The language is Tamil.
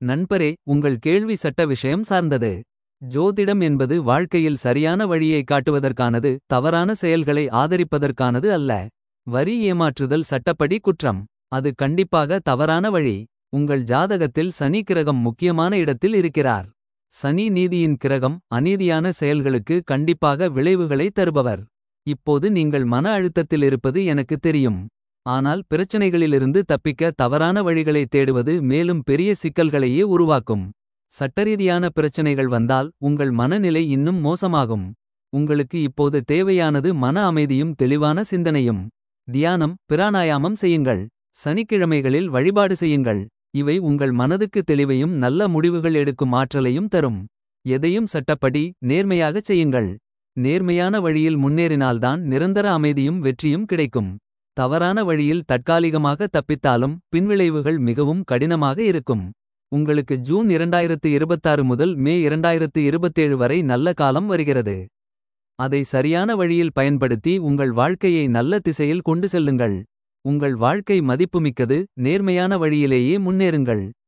நண்பரே உங்கள் கேள்வி சட்ட விஷயம் சார்ந்தது. ஜோதிடம் என்பது வாழ்க்கையில் சரியான வழியை காட்டுவதற்கானது. தவறான செயல்களை ஆதரிப்பதற்கானது அல்ல. வரி ஏமாற்றுதல் சட்டப்படி குற்றம். அது கண்டிப்பாக தவறான வழி. உங்கள் ஜாதகத்தில் சனி கிரகம் முக்கியமான இடத்தில் இருக்கிறார். சனி நீதியின் கிரகம் அநீதியான செயல்களுக்கு கண்டிப்பாக விளைவுகளை தருபவர். இப்போது நீங்கள் மன அழுத்தத்தில் இருப்பது எனக்கு தெரியும். ஆனால் பிரச்சனைகளிலிருந்து தப்பிக்க தவறான வழிகளை தேடுவது மேலும் பெரிய சிக்கல்களையே உருவாக்கும். சட்டரீதியான பிரச்சனைகள் வந்தால் உங்கள் மனநிலை இன்னும் மோசமாகும். உங்களுக்கு இப்போது தேவையானது மன அமைதியும் தெளிவான சிந்தனையும். தியானம் பிராணாயாமம் செய்யுங்கள். சனிக்கிழமைகளில் வழிபாடு செய்யுங்கள். இவை உங்கள் மனதுக்கு தெளிவையும் நல்ல முடிவுகள் எடுக்கும் ஆற்றலையும் தரும். எதையும் சட்டப்படி நேர்மையாகச் செய்யுங்கள். நேர்மையான வழியில் முன்னேறினால்தான் நிரந்தர அமைதியும் வெற்றியும் கிடைக்கும். தவறான வழியில் தற்காலிகமாக தப்பித்தாலும் பின்விளைவுகள் மிகவும் கடினமாக இருக்கும். உங்களுக்கு ஜூன் 2026 முதல் மே 2027 வரை நல்ல காலம் வருகிறது. அதை சரியான வழியில் பயன்படுத்தி உங்கள் வாழ்க்கையை நல்ல திசையில் கொண்டு செல்லுங்கள். உங்கள் வாழ்க்கை மதிப்புமிக்கது நேர்மையான வழியிலேயே முன்னேறுங்கள்.